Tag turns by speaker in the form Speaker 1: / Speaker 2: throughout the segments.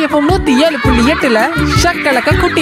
Speaker 1: FM நூத்தி ஏழு புள்ளி எட்டுல ஷக்கலக்க குட்டி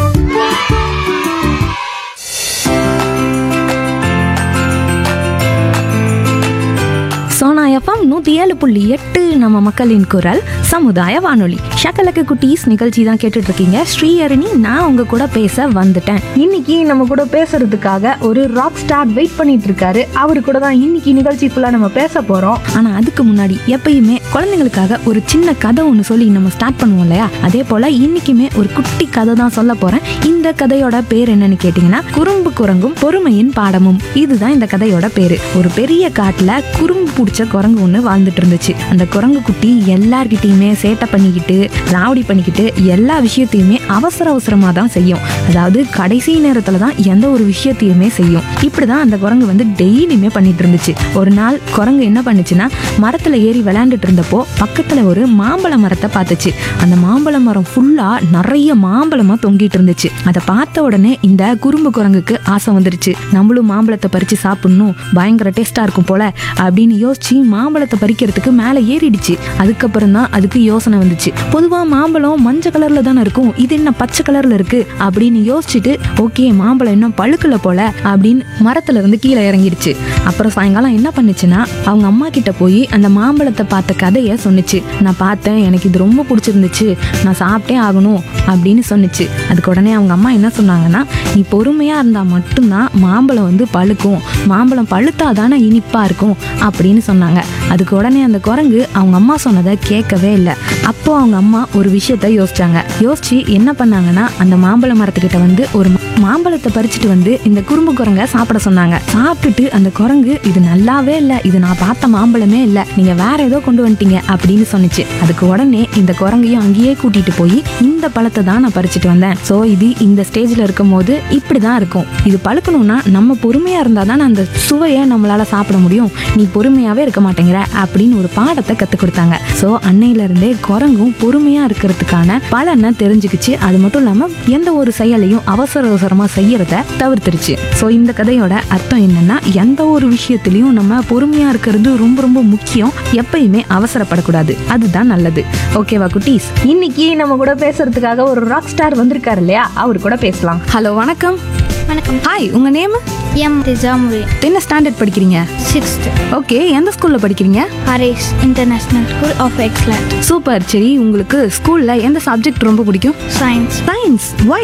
Speaker 2: சோனா எஃப்எம் நூற்றி ஏழு புள்ளி எட்டு நம்ம மக்களின் குரல் சமுதாய வானொலி ஷக்கலக்கு குட்டீஸ் நிகழ்ச்சி தான் கேட்டுட்டு இருக்கீங்க ஸ்ரீஹரணி நான் உங்க கூட பேச வந்துட்டேன் இன்னைக்கு நம்ம கூட பேசுறதுக்காக ஒரு ராக் ஸ்டார் வெயிட் பண்ணிட்டு இருக்காரு அவரு கூட தான் இன்னைக்கு நிகழ்ச்சி ஃபுல்லாக நம்ம பேச போறோம் ஆனா அதுக்கு முன்னாடி எப்பயுமே குழந்தைங்களுக்காக ஒரு சின்ன கதை ஒன்று சொல்லி நம்ம ஸ்டார்ட் பண்ணுவோம் இல்லையா அதே போல இன்னைக்குமே ஒரு குட்டி கதை தான் சொல்ல போறேன் இந்த கதையோட பேர் என்னன்னு கேட்டீங்கன்னா குறும்பு குரங்கும் பொறுமையின் பாடமும் இதுதான் இந்த கதையோட பேரு ஒரு பெரிய காட்டுல குறும்பு பிடிச்ச குரங்கு ஒன்று வாழ்ந்துட்டு இருந்துச்சு அந்த குரங்கு குட்டி எல்லார்கிட்டயுமே சேட்டை பண்ணிக்கிட்டு ராவடி பண்ணிக்கிட்டு எல்லா விஷயத்தையுமே அவசர அவசரமா தான் செய்யும் அதாவது கடைசி நேரத்துல தான் எந்த ஒரு விஷயத்தையுமே செய்யும் இப்படிதான் அந்த குரங்கு வந்து டெய்லியுமே பண்ணிட்டு இருந்துச்சு ஒரு நாள் குரங்கு என்ன பண்ணுச்சுன்னா மரத்துல ஏறி விளையாண்டுட்டு இருந்தப்போ பக்கத்துல ஒரு மாம்பழ மரத்தை பார்த்துச்சு அந்த மாம்பழ மரம் ஃபுல்லா நிறைய மாம்பழமா தொங்கிட்டு இருந்துச்சு அதை பார்த்த உடனே இந்த குறும்பு குரங்குக்கு ஆசை வந்துருச்சு நம்மளும் மாம்பழத்தை பறிச்சு சாப்பிடணும் பயங்கர டேஸ்டா இருக்கும் போல அப்படின்னு யோசிச்சு மாம்பழத்தை பறிக்கிறதுக்கு மேலே ஏறிடுச்சு அதுக்கப்புறம் தான் அதுக்கு யோசனை வந்துச்சு பொதுவா மாம்பழம் மஞ்சள் கலர்ல தானே இருக்கும் இது என்ன பச்சை கலர்ல இருக்கு அப்படின்னு யோசிச்சுட்டு ஓகே மாம்பழம் இன்னும் பழுக்கல போல அப்படின்னு மரத்துல இருந்து கீழே இறங்கிடுச்சு அப்புறம் சாயங்காலம் என்ன பண்ணுச்சுன்னா அவங்க அம்மா கிட்ட போய் அந்த மாம்பழத்தை பார்த்த கதையை சொன்னுச்சு நான் பார்த்தேன் எனக்கு இது ரொம்ப பிடிச்சிருந்துச்சு நான் சாப்பிட்டே ஆகணும் அப்படின்னு சொன்னுச்சு அதுக்கு உடனே அவங்க அம்மா என்ன சொன்னாங்கன்னா நீ பொறுமையா இருந்தா மட்டும்தான் மாம்பழம் வந்து பழுக்கும் மாம்பழம் பழுத்தா தானே இனிப்பா இருக்கும் அப்படின்னு சொன்னாங்க அதுக்கு உடனே அந்த குரங்கு அவங்க அம்மா சொன்னதை கேட்கவே இல்லை அப்போ அவங்க அம்மா ஒரு விஷயத்த யோசிச்சாங்க யோசிச்சு என்ன பண்ணாங்கன்னா அந்த மாம்பழ மரத்துக்கிட்ட வந்து ஒரு மாம்பழத்தை பறிச்சுட்டு வந்து இந்த குறும்பு குரங்க சாப்பிட சொன்னாங்க சாப்பிட்டுட்டு அந்த குரங்கு இது நல்லாவே இல்லை இது நான் பார்த்த மாம்பழமே இல்லை நீங்க வேற ஏதோ கொண்டு வந்துட்டீங்க அப்படின்னு சொன்னுச்சு அதுக்கு உடனே இந்த குரங்கையும் அங்கேயே கூட்டிட்டு போய் இந்த பழத்தை தான் நான் பறிச்சுட்டு வந்தேன் ஸோ இது இந்த ஸ்டேஜ்ல இருக்கும் போது இப்படிதான் இருக்கும் இது பழுக்கணும்னா நம்ம பொறுமையா இருந்தா தான் அந்த சுவையை நம்மளால சாப்பிட முடியும் நீ பொறுமையாவே இருக்க மாட்டேங்கிற அப்படின்னு ஒரு பாடத்தை கற்றுக் கொடுத்தாங்க ஸோ அன்னையில இருந்தே குரங்கும் பொறுமையா இருக்கிறதுக்கான பலனை தெரிஞ்சுக்கிச்சு அது மட்டும் இல்லாம எந்த ஒரு செயலையும் அவசர அவசரமா செய்யறத தவிர்த்துருச்சு ஸோ இந்த கதையோட அர்த்தம் என்னன்னா எந்த ஒரு விஷயத்திலையும் நம்ம பொறுமையா இருக்கிறது ரொம்ப ரொம்ப முக்கியம் எப்பயுமே அவசரப்படக்கூடாது அதுதான் நல்லது ஓகேவா குட்டீஸ் இன்னைக்கு நம்ம கூட பேசுறதுக்காக ஒரு ராக் ஸ்டார் வந்திருக்காரு இல்லையா அவர் கூட பேசலாம் ஹலோ வணக்கம்
Speaker 3: வணக்கம்
Speaker 2: ஹாய் உங்க நேம்
Speaker 3: எம் திஜாமுரி
Speaker 2: என்ன ஸ்டாண்டர்ட் படிக்கிறீங்க
Speaker 3: சிக்ஸ்த்
Speaker 2: ஓகே எந்த ஸ்கூல்ல படிக்கிறீங்க
Speaker 3: ஹரேஸ் international school of excellent
Speaker 2: super சரி உங்களுக்கு ஸ்கூல்ல எந்த சப்ஜெக்ட் ரொம்ப பிடிக்கும்
Speaker 3: சயின்ஸ்
Speaker 2: சயின்ஸ் வை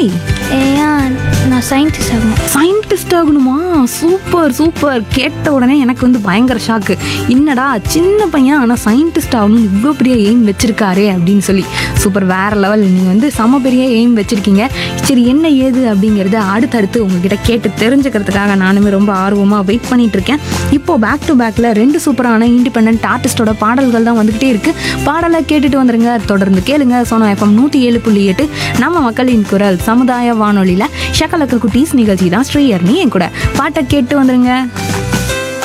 Speaker 3: ஏன் நான் சயின்டிஸ்ட் ஆகணும்
Speaker 2: சயின்டிஸ்ட் ஆகணுமா சூப்பர் சூப்பர் கேட்ட உடனே எனக்கு வந்து பயங்கர ஷாக்கு என்னடா சின்ன பையன் ஆனால் சயின்டிஸ்ட் ஆகணும்னு இவ்வளோ பெரிய எய்ம் வச்சிருக்காரே அப்படின்னு சொல்லி சூப்பர் வேற லெவல் நீங்கள் வந்து செம பெரிய எய்ம் வச்சிருக்கீங்க சரி என்ன ஏது அப்படிங்கிறத அடுத்தடுத்து உங்ககிட்ட கேட்டு தெரிஞ்சுக்கிறதுக்காக நானுமே ரொம்ப ஆர்வமாக வெயிட் பண்ணிட்டு இருக்கேன் இப்போ பேக் டு பேக்கில் ரெண்டு சூப்பரான இண்டிபெண்ட் ஆர்டிஸ்டோட பாடல்கள் தான் வந்துகிட்டே இருக்கு பாடலை கேட்டுட்டு வந்துருங்க தொடர்ந்து கேளுங்க சோனா எஃப்எம் நூற்றி ஏழு புள்ளி எட்டு நம்ம மக்களின் குரல் சமுதாய வானொலியில் ஷக்கலக்க குட்டீஸ் நிகழ்ச்சி தான் ஸ்ரீயர்னி என் கூட பாட்டை கேட்டு வந்துருங்க